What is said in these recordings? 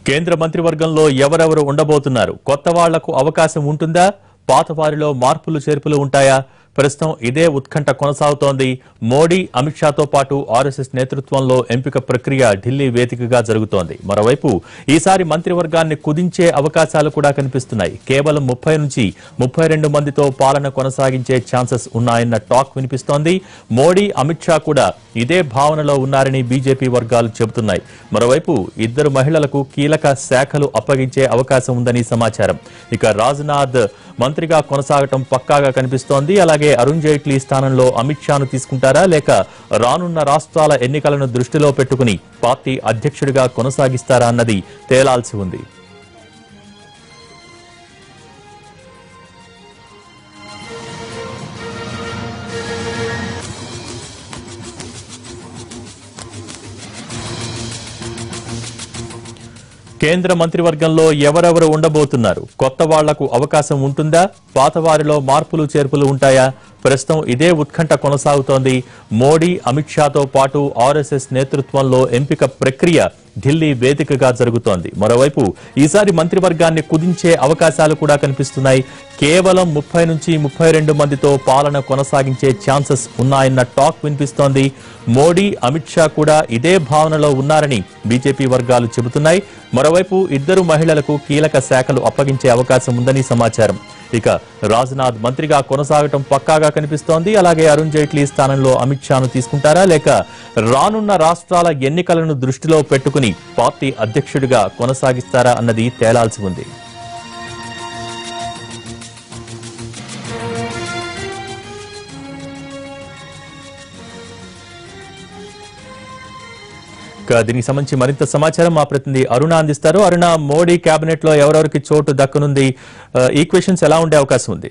కేంద్ర మంత్రివర్గంలో ఎవరెవరు ఉండబోతున్నారు కొత్త వాళ్లకు అవకాశం ఉంటుందా పాత వారిలో మార్పులు చేర్పులు ఉంటాయా ప్రస్తుతం ఇదే ఉత్కంఠ కొనసాగుతోంది మోడీ అమిత్ షాతో పాటు ఆర్ఎస్ఎస్ నేతృత్వంలో ఎంపిక ప్రక్రియ ఢిల్లీ వేదికగా జరుగుతోంది మరోవైపు ఈసారి మంత్రివర్గాన్ని కుదించే అవకాశాలు కూడా కనిపిస్తున్నాయి కేవలం ముప్పై నుంచి ముప్పై రెండు మందితో పాలన కొనసాగించే ఛాన్సెస్ ఉన్నాయన్న టాక్ వినిపిస్తోంది మోడీ అమిత్ షా కూడా ఇదే భావనలో ఉన్నారని బీజేపీ వర్గాలు చెబుతున్నాయి మరోవైపు ఇద్దరు మహిళలకు కీలక శాఖలు అప్పగించే అవకాశం ఉందని సమాచారం ఇక రాజ్నాథ్ మంత్రిగా కొనసాగటం పక్కాగా కనిపిస్తోంది అలాగే అరుణ్ జైట్లీ స్థానంలో అమిత్ షాను తీసుకుంటారా లేక రానున్న రాష్ట్రాల ఎన్నికలను దృష్టిలో పెట్టుకుని పార్టీ అధ్యక్షుడిగా కొనసాగిస్తారా అన్నది తేలాల్సి ఉంది కేంద్ర మంత్రివర్గంలో ఎవరెవరు ఉండబోతున్నారు కొత్త వాళ్లకు అవకాశం ఉంటుందా పాత వారిలో మార్పులు చేర్పులు ఉంటాయా ప్రస్తుతం ఇదే ఉత్కంఠ కొనసాగుతోంది మోడీ అమిత్ షాతో పాటు ఆర్ఎస్ఎస్ నేతృత్వంలో ఎంపిక ప్రక్రియ ఢిల్లీ వేదికగా జరుగుతోంది మరోవైపు ఈసారి మంత్రివర్గాన్ని కుదించే అవకాశాలు కూడా కనిపిస్తున్నాయి కేవలం ముప్పై నుంచి ముప్పై రెండు మందితో పాలన కొనసాగించే ఛాన్సెస్ ఉన్నాయన్న టాక్ వినిపిస్తోంది మోడీ అమిత్ షా కూడా ఇదే భావనలో ఉన్నారని బీజేపీ వర్గాలు చెబుతున్నాయి మరోవైపు ఇద్దరు మహిళలకు కీలక శాఖలు అప్పగించే అవకాశం ఉందని సమాచారం ఇక రాజ్నాథ్ మంత్రిగా కొనసాగటం పక్కాగా కనిపిస్తోంది అలాగే అరుణ్ జైట్లీ స్థానంలో అమిత్ షాను తీసుకుంటారా లేక రానున్న రాష్ట్రాల ఎన్నికలను దృష్టిలో పెట్టుకుని పార్టీ అధ్యక్షుడిగా కొనసాగిస్తారా అన్నది తేలాల్సి ఉంది ఇక దీనికి సంబంధించి మరింత సమాచారం మా ప్రతినిధి అరుణ అందిస్తారు అరుణ మోడీ కేబినెట్ లో ఎవరెవరికి చోటు దక్కనుంది ఈక్వేషన్స్ ఎలా ఉండే అవకాశం ఉంది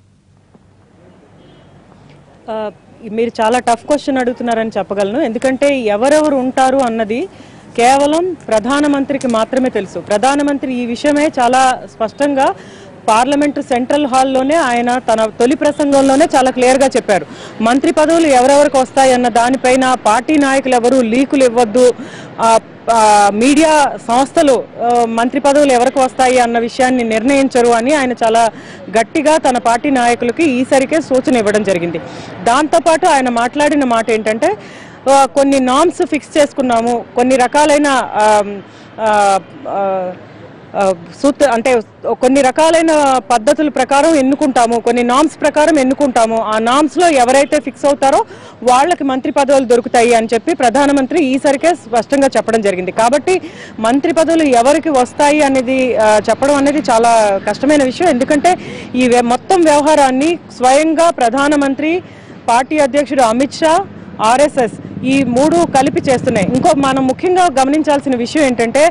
ఆ, మీరు చాలా టఫ్ క్వశ్చన్ అడుగుతున్నారని చెప్పగలను ఎందుకంటే ఎవరెవరు ఉంటారు అన్నది కేవలం ప్రధానమంత్రికి మాత్రమే తెలుసు ప్రధానమంత్రి ఈ విషయమే చాలా స్పష్టంగా పార్లమెంటు సెంట్రల్ హాల్లోనే ఆయన తన తొలి ప్రసంగంలోనే చాలా క్లియర్గా చెప్పారు మంత్రి పదవులు ఎవరెవరికి వస్తాయి అన్న దానిపైన పార్టీ నాయకులు ఎవరు లీకులు ఇవ్వద్దు ఆ, ఆ, మీడియా సంస్థలు ఆ, మంత్రి పదవులు ఎవరికి వస్తాయి అన్న విషయాన్ని నిర్ణయించరు అని ఆయన చాలా గట్టిగా తన పార్టీ నాయకులకి ఈసరికే సూచన ఇవ్వడం జరిగింది దాంతోపాటు ఆయన మాట్లాడిన మాట ఏంటంటే ఆ, కొన్ని నామ్స్ ఫిక్స్ చేసుకున్నాము కొన్ని రకాలైన ఆ, ఆ, ఆ, ఆ, సూత్ర అంటే కొన్ని రకాలైన పద్ధతుల ప్రకారం ఎన్నుకుంటాము కొన్ని నామ్స్ ప్రకారం ఎన్నుకుంటాము ఆ నామ్స్ లో ఎవరైతే ఫిక్స్ అవుతారో వాళ్ళకి మంత్రి పదవులు దొరుకుతాయి అని చెప్పి ప్రధానమంత్రి ఈసరికే స్పష్టంగా చెప్పడం జరిగింది కాబట్టి మంత్రి పదవులు ఎవరికి వస్తాయి అనేది ఆ, చెప్పడం అనేది చాలా కష్టమైన విషయం ఎందుకంటే ఈ వ్య- మొత్తం వ్యవహారాన్ని స్వయంగా ప్రధానమంత్రి పార్టీ అధ్యక్షుడు అమిత్ షా ఆర్ఎస్ఎస్ ఈ మూడు కలిపి చేస్తున్నాయి ఇంకో మనం ముఖ్యంగా గమనించాల్సిన విషయం ఏంటంటే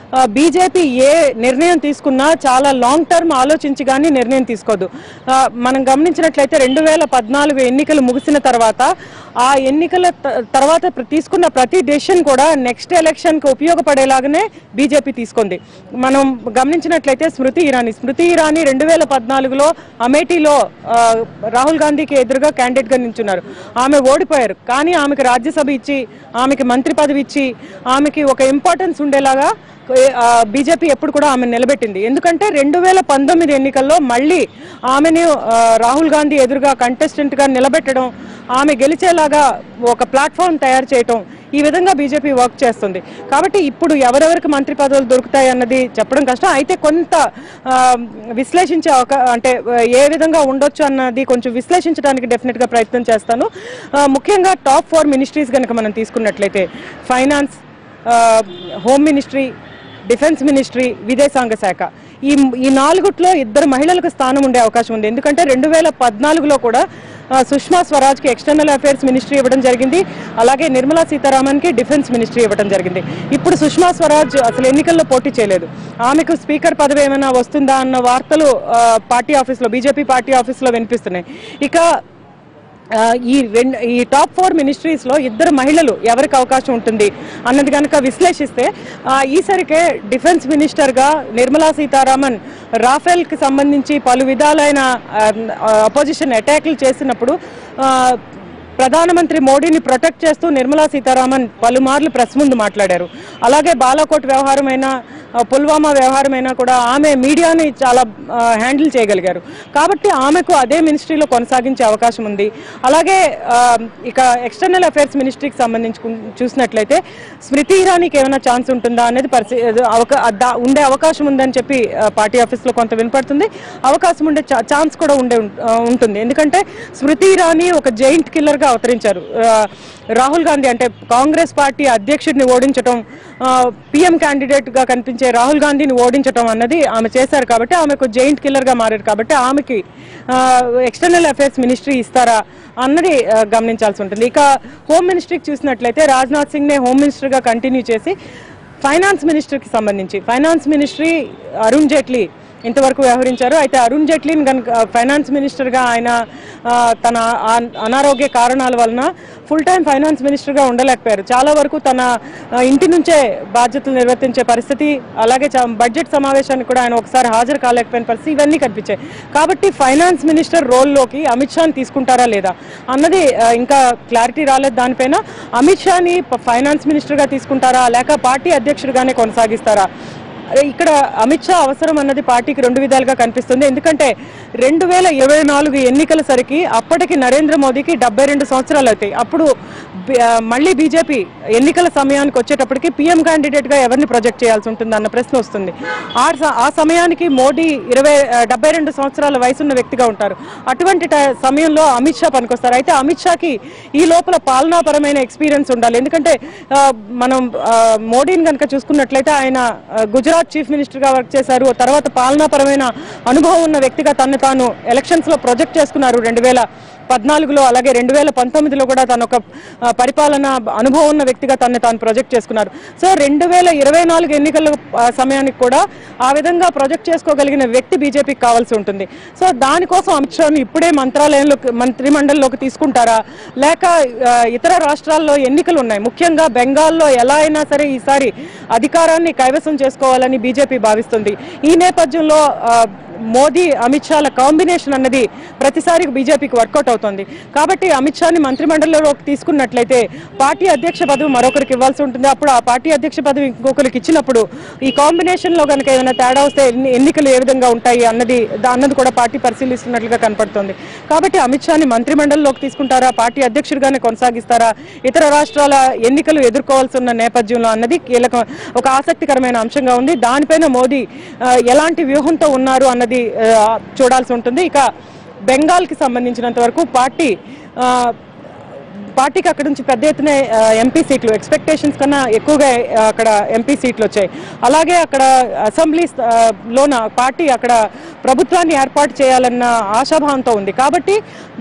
బీజేపీ ఏ నిర్ణయం తీసుకున్నా చాలా లాంగ్ టర్మ్ ఆలోచించి కానీ నిర్ణయం తీసుకోదు ఆ, మనం గమనించినట్లయితే రెండు వేల పద్నాలుగు ఎన్నికలు ముగిసిన తర్వాత ఆ ఎన్నికల త- తర్వాత ప్ర- తీసుకున్న ప్రతి డెసిషన్ కూడా నెక్స్ట్ ఎలక్షన్కి ఉపయోగపడేలాగానే బీజేపీ తీసుకుంది మనం గమనించినట్లయితే స్మృతి ఇరానీ స్మృతి ఇరానీ రెండు వేల పద్నాలుగులో అమేఠీలో ఆ, రాహుల్ గాంధీకి ఎదురుగా క్యాండిడేట్గా నించున్నారు ఆమె ఓడిపోయారు కానీ ఆమెకు రాజ్యసభ ఇచ్చి ఆమెకి మంత్రి పదవి ఇచ్చి ఆమెకి ఒక ఇంపార్టెన్స్ ఉండేలాగా ఆ, బీజేపీ ఎప్పుడు కూడా ఆమె నిలబెట్టింది ఎందుకంటే రెండు వేల పంతొమ్మిది ఎన్నికల్లో మళ్ళీ ఆమెను ఆ, రాహుల్ గాంధీ ఎదురుగా contestant గా నిలబెట్టడం ఆమె గెలిచేలాగా ఒక ప్లాట్ఫామ్ తయారు చేయటం ఈ విధంగా బీజేపీ వర్క్ చేస్తుంది కాబట్టి ఇప్పుడు ఎవరెవరికి మంత్రి పదవులు దొరుకుతాయి అన్నది చెప్పడం కష్టం అయితే కొంత ఆ, విశ్లేషించే ఒక అంటే ఆ, ఏ విధంగా ఉండొచ్చు అన్నది కొంచెం విశ్లేషించడానికి డెఫినెట్గా ప్రయత్నం చేస్తాను ఆ, ముఖ్యంగా టాప్ ఫోర్ మినిస్ట్రీస్ కనుక మనం తీసుకున్నట్లయితే finance home ministry defence ministry విదేశాంగ శాఖ ఈ ఈ నాలుగుట్లో ఇద్దరు మహిళలకు స్థానం ఉండే అవకాశం ఉంది ఎందుకంటే రెండు వేల పద్నాలుగులో కూడా ఆ, సుష్మా స్వరాజ్కి ఎక్స్టర్నల్ అఫైర్స్ మినిస్ట్రీ ఇవ్వడం జరిగింది అలాగే నిర్మలా సీతారామన్కి డిఫెన్స్ మినిస్ట్రీ ఇవ్వడం జరిగింది ఇప్పుడు సుష్మా స్వరాజ్ అసలు ఎన్నికల్లో పోటీ చేయలేదు ఆమెకు స్పీకర్ పదవి ఏమైనా వస్తుందా అన్న వార్తలు ఆ, పార్టీ ఆఫీస్లో బీజేపీ పార్టీ ఆఫీస్లో వినిపిస్తున్నాయి ఇక ఆ, ఈ రెండు ఈ టాప్ ఫోర్ మినిస్ట్రీస్ లో ఇద్దరు మహిళలు ఎవరికి అవకాశం ఉంటుంది అన్నది కనుక విశ్లేషిస్తే ఆ, ఈసరికే డిఫెన్స్ మినిస్టర్ గా నిర్మలా సీతారామన్ రాఫెల్ కి సంబంధించి పలు విధాలైన అపోజిషన్ అటాక్లు చేసినప్పుడు ఆ, ప్రధానమంత్రి మోడీని ప్రొటెక్ట్ చేస్తూ నిర్మలా సీతారామన్ పలుమార్లు ప్రెస్ ముందు మాట్లాడారు అలాగే బాలాకోట్ వ్యవహారమైన ఆ, పుల్వామా వ్యవహారమైనా కూడా ఆమె మీడియాని చాలా ఆ, హ్యాండిల్ చేయగలిగారు కాబట్టి ఆమెకు అదే మినిస్ట్రీలో కొనసాగించే అవకాశం ఉంది అలాగే ఆ, ఇక ఎక్స్టర్నల్ అఫైర్స్ మినిస్ట్రీకి సంబంధించి చూసినట్లయితే స్మృతి ఇరానీకి ఏమైనా ఛాన్స్ ఉంటుందా అనేది పరిస్థితి అవకా దా- ఉండే అవకాశం ఉందని చెప్పి ఆ, పార్టీ ఆఫీస్లో కొంత వినపడుతుంది అవకాశం ఉండే ఛా- ఛాన్స్ కూడా ఉండే ఉం- ఆ, ఉంటుంది ఎందుకంటే స్మృతి ఇరానీ ఒక జైంట్ కిల్లర్గా అవతరించారు ఆ, రాహుల్ గాంధీ అంటే కాంగ్రెస్ పార్టీ అధ్యక్షుడిని ఓడించడం పిఎం క్యాండిడేట్గా కనిపించే రాహుల్ గాంధీని ఓడించడం అన్నది ఆమె చేశారు కాబట్టి ఆమెకు జైంట్ కిల్లర్గా మారారు కాబట్టి ఆమెకి ఎక్స్టర్నల్ అఫైర్స్ మినిస్ట్రీ ఇస్తారా అన్నది ఆ, గమనించాల్సి ఉంటుంది ఇక హోమ్ మినిస్ట్రీకి చూసినట్లయితే రాజ్నాథ్ సింగ్నే హోమ్ మినిస్టర్గా కంటిన్యూ చేసి ఫైనాన్స్ మినిస్టర్కి సంబంధించి ఫైనాన్స్ మినిస్ట్రీ అరుణ్ జైట్లీ ఇంతవరకు వ్యవహరించారు అయితే అరుణ్ జైట్లీని కనుక ఫైనాన్స్ మినిస్టర్గా ఆయన ఆ, తన ఆ- అనారోగ్య కారణాల వలన ఫుల్ టైం ఫైనాన్స్ మినిస్టర్గా ఉండలేకపోయారు చాలా వరకు తన ఆ, ఇంటి నుంచే బాధ్యతలు నిర్వర్తించే పరిస్థితి అలాగే చ- బడ్జెట్ సమావేశానికి కూడా ఆయన ఒకసారి హాజరు కాలేకపోయిన పరిస్థితి ఇవన్నీ కనిపించాయి కాబట్టి ఫైనాన్స్ మినిస్టర్ రోల్లోకి అమిత్ షాని తీసుకుంటారా లేదా అన్నది ఆ, ఇంకా క్లారిటీ రాలేదు దానిపైన అమిత్ షాని ప- ఫైనాన్స్ మినిస్టర్గా తీసుకుంటారా లేక పార్టీ అధ్యక్షుడిగానే కొనసాగిస్తారా అరే, ఇక్కడ అమిత్ షా అవసరం అన్నది పార్టీకి రెండు విధాలుగా కనిపిస్తుంది ఎందుకంటే రెండు వేల ఇరవై నాలుగు ఎన్నికల సరికి అప్పటికి నరేంద్ర మోదీకి డెబ్బై రెండు సంవత్సరాలు అవుతాయి అప్పుడు బి- ఆ, మళ్ళీ బీజేపీ ఎన్నికల సమయానికి వచ్చేటప్పటికి పీఎం క్యాండిడేట్గా ఎవరిని ప్రొజెక్ట్ చేయాల్సి ఉంటుంది అన్న ప్రశ్న వస్తుంది ఆ స- ఆ సమయానికి మోడీ ఇరవై డెబ్బై రెండు సంవత్సరాల వయసున్న వ్యక్తిగా ఉంటారు అటువంటి ట- సమయంలో అమిత్ షా పనికొస్తారు అయితే అమిత్ షాకి ఈ లోపల పాలనాపరమైన ఎక్స్పీరియన్స్ ఉండాలి ఎందుకంటే ఆ, మనం ఆ, మోడీని కనుక చూసుకున్నట్లయితే ఆయన ఆ, గుజరాత్ చీఫ్ మినిస్టర్గా వర్క్ చేశారు తర్వాత పాలనాపరమైన అనుభవం ఉన్న వ్యక్తిగా తను తాను ఎలక్షన్స్లో ప్రొజెక్ట్ చేసుకున్నారు రెండు వేల పద్నాలుగులో అలాగే రెండు వేల పంతొమ్మిదిలో కూడా తను ఒక ఆ, పరిపాలన అనుభవం ఉన్న వ్యక్తిగా తను తాను ప్రొజెక్ట్ చేసుకున్నారు సో రెండు వేల ఇరవై నాలుగు ఎన్నికల ఆ, సమయానికి కూడా ఆ విధంగా ప్రొజెక్ట్ చేసుకోగలిగిన వ్యక్తి బీజేపీకి కావాల్సి ఉంటుంది సో దానికోసం అమిత్ షాను ఇప్పుడే మంత్రాలయంలోకి మంత్రిమండలిలోకి తీసుకుంటారా లేక ఆ, ఇతర రాష్ట్రాల్లో ఎన్నికలు ఉన్నాయి ముఖ్యంగా బెంగాల్లో ఎలా అయినా సరే ఈసారి అధికారాన్ని కైవసం చేసుకోవాలని బీజేపీ భావిస్తుంది ఈ నేపథ్యంలో ఆ, మోదీ అమిత్ షాల కాంబినేషన్ అన్నది ప్రతిసారి బీజేపీకి వర్కౌట్ అవుతుంది కాబట్టి అమిత్ షాని మంత్రిమండలిలోకి తీసుకున్నట్లయితే పార్టీ అధ్యక్ష పదవి మరొకరికి ఇవ్వాల్సి ఉంటుంది అప్పుడు ఆ పార్టీ అధ్యక్ష పదవి ఇంకొకరికి ఇచ్చినప్పుడు ఈ కాంబినేషన్ లో కనుక ఏదైనా తేడా వస్తే ఎన్ని- ఎన్నికలు ఏ విధంగా ఉంటాయి అన్నది దా- అన్నది కూడా పార్టీ పరిశీలిస్తున్నట్లుగా కనపడుతుంది కాబట్టి అమిత్ షాని మంత్రిమండలిలోకి తీసుకుంటారా పార్టీ అధ్యక్షుడిగానే కొనసాగిస్తారా ఇతర రాష్ట్రాల ఎన్నికలు ఎదుర్కోవాల్సి ఉన్న నేపథ్యంలో అన్నది కీలక ఒక ఆసక్తికరమైన అంశంగా ఉంది దానిపైన మోదీ ఆ, ఎలాంటి వ్యూహంతో ఉన్నారు అన్నది ఆ, చూడాల్సి ఉంటుంది ఇక బెంగాల్కి సంబంధించినంత వరకు పార్టీ ఆ, పార్టీకి అక్కడ నుంచి పెద్ద ఎత్తున ఎంపీ సీట్లు ఎక్స్పెక్టేషన్స్ కన్నా ఎక్కువగా ఆ, అక్కడ ఎంపీ సీట్లు వచ్చాయి అలాగే అక్కడ అసెంబ్లీ ఆ, లోన పార్టీ అక్కడ ప్రభుత్వాన్ని ఏర్పాటు చేయాలన్న ఆశాభావంతో ఉంది కాబట్టి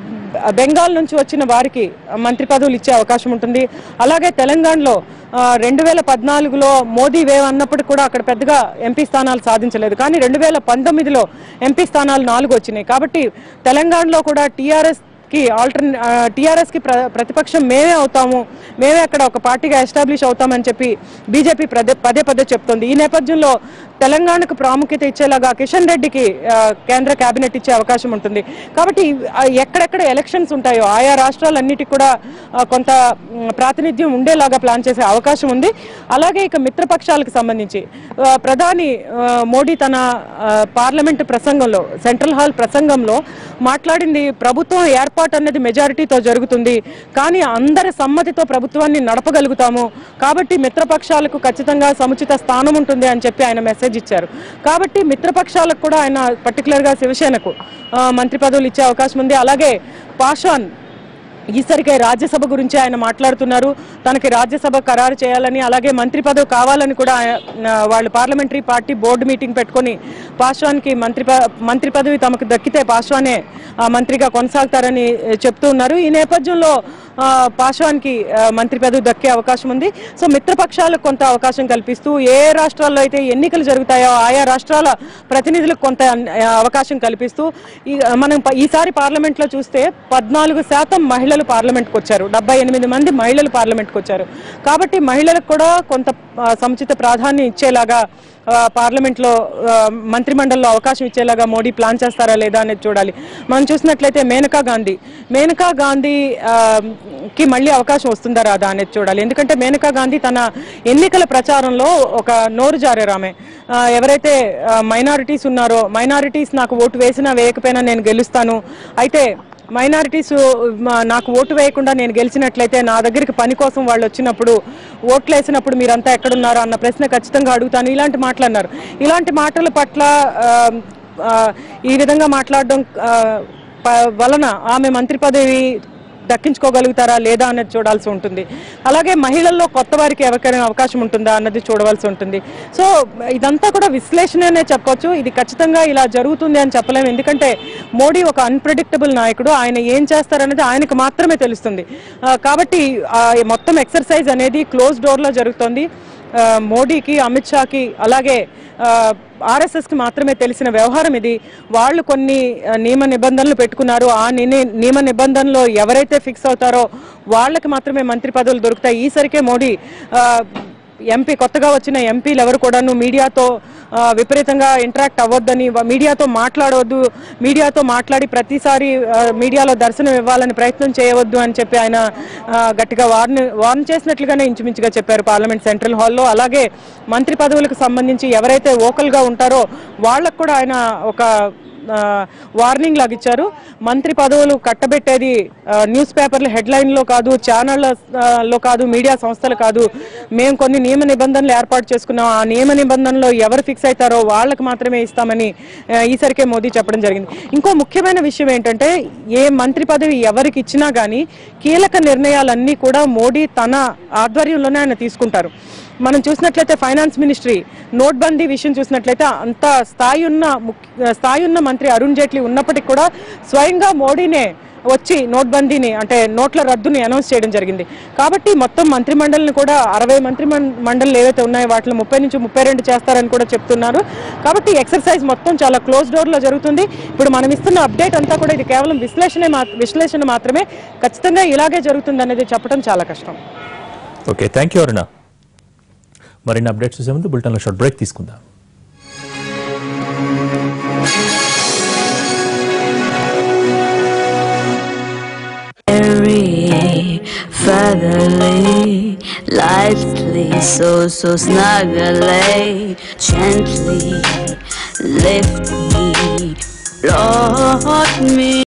బ- బెంగాల్ నుంచి వచ్చిన వారికి మంత్రి పదవులు ఇచ్చే అవకాశం ఉంటుంది అలాగే తెలంగాణలో రెండు వేల పద్నాలుగులో మోదీ వేవ్ అన్నప్పుడు కూడా అక్కడ పెద్దగా ఎంపీ స్థానాలు సాధించలేదు కానీ రెండు వేల పంతొమ్మిదిలో ఎంపీ స్థానాలు నాలుగు వచ్చినాయి కాబట్టి తెలంగాణలో కూడా టీఆర్ఎస్ కి ఆల్టర్నే టీఆర్ఎస్ కి ప్ర ప్రతిపక్షం మేమే అవుతాము మేమే అక్కడ ఒక పార్టీగా ఎస్టాబ్లిష్ అవుతామని చెప్పి బీజేపీ పదే పదే పదే చెప్తోంది ఈ నేపథ్యంలో తెలంగాణకు ప్రాముఖ్యత ఇచ్చేలాగా కిషన్ రెడ్డికి ఆ, కేంద్ర కేబినెట్ ఇచ్చే అవకాశం ఉంటుంది కాబట్టి ఆ, ఎక్కడెక్కడ ఎలక్షన్స్ ఉంటాయో ఆయా రాష్ట్రాలన్నిటికీ కూడా ఆ, కొంత మ్, ప్రాతినిధ్యం ఉండేలాగా ప్లాన్ చేసే అవకాశం ఉంది అలాగే ఇక మిత్రపక్షాలకు సంబంధించి ఆ, ప్రధాని ఆ, మోడీ తన ఆ, పార్లమెంటు ప్రసంగంలో సెంట్రల్ హాల్ ప్రసంగంలో మాట్లాడింది ప్రభుత్వం ఏర్పాటు అన్నది మెజారిటీతో జరుగుతుంది కానీ అందరి సమ్మతితో ప్రభుత్వాన్ని నడపగలుగుతాము కాబట్టి మిత్రపక్షాలకు ఖచ్చితంగా సముచిత స్థానం ఉంటుంది అని చెప్పి ఆయన మెసేజ్ ఇచ్చారు కాబట్టి మిత్రపక్షాలకు కూడా ఆయన పర్టికులర్గా శివసేనకు ఆ, మంత్రి పదవులు ఇచ్చే అవకాశం ఉంది అలాగే పాషాన్ ఈసరికే రాజ్యసభ గురించి ఆయన మాట్లాడుతున్నారు తనకి రాజ్యసభ ఖరారు చేయాలని అలాగే మంత్రి పదవి కావాలని కూడా ఆయన- వాళ్ళు పార్లమెంటరీ పార్టీ బోర్డు మీటింగ్ పెట్టుకొని పాశ్వాన్కి మంత్రి ప- మంత్రి పదవి తమకు దక్కితే పాశ్వానే ఆ, మంత్రిగా కొనసాగుతారని ఏ, చెప్తూ ఉన్నారు ఈ నేపథ్యంలో ఆ, పాశ్వాన్కి ఆ, మంత్రి పదవి దక్కే అవకాశం ఉంది సో మిత్రపక్షాలకు కొంత అవకాశం కల్పిస్తూ ఏ రాష్ట్రాల్లో అయితే ఎన్నికలు జరుగుతాయో ఆయా రాష్ట్రాల ప్రతినిధులకు కొంత ఆ, అవకాశం కల్పిస్తూ ఈ మనం ప- ఈసారి పార్లమెంట్లో చూస్తే పద్నాలుగు శాతం మహిళా మహిళలు పార్లమెంట్కి వచ్చారు డెబ్బై ఎనిమిది మంది మహిళలు పార్లమెంట్కి వచ్చారు కాబట్టి మహిళలకు కూడా కొంత ఆ, సముచిత ప్రాధాన్యం ఇచ్చేలాగా ఆ, పార్లమెంట్లో ఆ, మంత్రిమండలిలో అవకాశం ఇచ్చేలాగా మోడీ ప్లాన్ చేస్తారా లేదా అనేది చూడాలి మనం చూసినట్లయితే మేనకా గాంధీ మేనకా గాంధీ ఆ, కి మళ్ళీ అవకాశం వస్తుందా రాదా అనేది చూడాలి ఎందుకంటే మేనకా గాంధీ తన ఎన్నికల ప్రచారంలో ఒక నోరు జారారు ఆమె ఆ, ఎవరైతే మైనారిటీస్ ఉన్నారో మైనారిటీస్ నాకు ఓటు వేసినా వేయకపోయినా నేను గెలుస్తాను అయితే మైనారిటీస్ నాకు ఓటు వేయకుండా నేను గెలిచినట్లయితే నా దగ్గరికి పని కోసం వాళ్ళు వచ్చినప్పుడు ఓట్లు వేసినప్పుడు మీరంతా ఎక్కడున్నారో అన్న ప్రశ్న ఖచ్చితంగా అడుగుతాను ఇలాంటి మాటలు అన్నారు ఇలాంటి మాటల పట్ల ఆ, ఆ, ఈ విధంగా మాట్లాడడం ఆ, ప- వలన ఆమె మంత్రి పదవి దక్కించుకోగలుగుతారా లేదా అన్నది చూడాల్సి ఉంటుంది అలాగే మహిళల్లో కొత్త వారికి ఎవరికైనా అవకాశం ఉంటుందా అన్నది చూడవలసి ఉంటుంది సో ఇదంతా కూడా విశ్లేషణనే చెప్పొచ్చు ఇది ఖచ్చితంగా ఇలా జరుగుతుంది అని చెప్పలేము ఎందుకంటే మోడీ ఒక అన్ప్రెడిక్టబుల్ నాయకుడు ఆయన ఏం చేస్తారనేది ఆయనకు మాత్రమే తెలుస్తుంది ఆ, కాబట్టి ఆ, మొత్తం ఎక్సర్సైజ్ అనేది క్లోజ్ డోర్లో జరుగుతుంది ఆ, మోడీకి అమిత్ షాకి అలాగే ఆర్ఎస్ఎస్కి మాత్రమే తెలిసిన వ్యవహారం ఇది వాళ్ళు కొన్ని ఆ, నియమ నిబంధనలు పెట్టుకున్నారు ఆ నిని- నియమ నిబంధనలో ఎవరైతే ఫిక్స్ అవుతారో వాళ్ళకి మాత్రమే మంత్రి పదవులు దొరుకుతాయి ఈసరికే మోడీ ఆ, ఎంపీ కొత్తగా వచ్చిన ఎంపీలు ఎవరు కూడాను మీడియాతో ఆ, విపరీతంగా ఇంటరాక్ట్ అవ్వద్దని వ- మీడియాతో మాట్లాడవద్దు మీడియాతో మాట్లాడి ప్రతిసారి ఆ, మీడియాలో దర్శనం ఇవ్వాలని ప్రయత్నం చేయవద్దు అని చెప్పి ఆయన ఆ, గట్టిగా వార్న్ వార్న్ చేసినట్లుగానే ఇంచుమించుగా చెప్పారు పార్లమెంట్ సెంట్రల్ హాల్లో అలాగే మంత్రి పదవులకు సంబంధించి ఎవరైతే ఓకల్గా ఉంటారో వాళ్ళకు కూడా ఆయన ఒక వార్నింగ్ లాగా ఇచ్చారు మంత్రి పదవులు కట్టబెట్టేది ఆ, న్యూస్ పేపర్ల హెడ్లైన్లో కాదు ఛానళ్ళలో కాదు మీడియా సంస్థలు కాదు మేము కొన్ని నియమ నిబంధనలు ఏర్పాటు చేసుకున్నాం ఆ నియమ నిబంధనలో ఎవరు ఫిక్స్ అవుతారో వాళ్ళకి మాత్రమే ఇస్తామని ఆ, ఈసరికే మోదీ చెప్పడం జరిగింది ఇంకో ముఖ్యమైన విషయం ఏంటంటే ఏ మంత్రి పదవి ఎవరికి ఇచ్చినా కానీ కీలక నిర్ణయాలన్నీ కూడా మోడీ తన ఆధ్వర్యంలోనే ఆయన తీసుకుంటారు మనం చూసినట్లయితే ఫైనాన్స్ మినిస్ట్రీ నోట్బందీ విషయం చూసినట్లయితే అంత స్థాయి ఉన్న ముఖ్య- స్థాయి ఉన్న మంత్రి అరుణ్ జైట్లీ ఉన్నప్పటికీ కూడా స్వయంగా మోడీనే వచ్చి నోట్బందీని అంటే నోట్ల రద్దుని అనౌన్స్ చేయడం జరిగింది కాబట్టి మొత్తం మంత్రి మండలిని కూడా అరవై మంత్రి మం- మండలిలు ఏవైతే ఉన్నాయో వాటిలో ముప్పై నుంచి ముప్పై రెండు చేస్తారని కూడా చెప్తున్నారు కాబట్టి ఎక్సర్సైజ్ మొత్తం చాలా క్లోజ్ డోర్లో జరుగుతుంది ఇప్పుడు మనం ఇస్తున్న అప్డేట్ అంతా కూడా ఇది కేవలం విశ్లేషణ మా- విశ్లేషణ మాత్రమే ఖచ్చితంగా ఇలాగే జరుగుతుంది అనేది చెప్పడం చాలా కష్టం ఓకే థ్యాంక్ యూ అరుణ మరిన్ని అప్డేట్స్ చూసే ముందు బులెటిన్లో షార్ట్ బ్రేక్ తీసుకుందాం Very featherly, lightly, so so snugly, gently lift me, float me.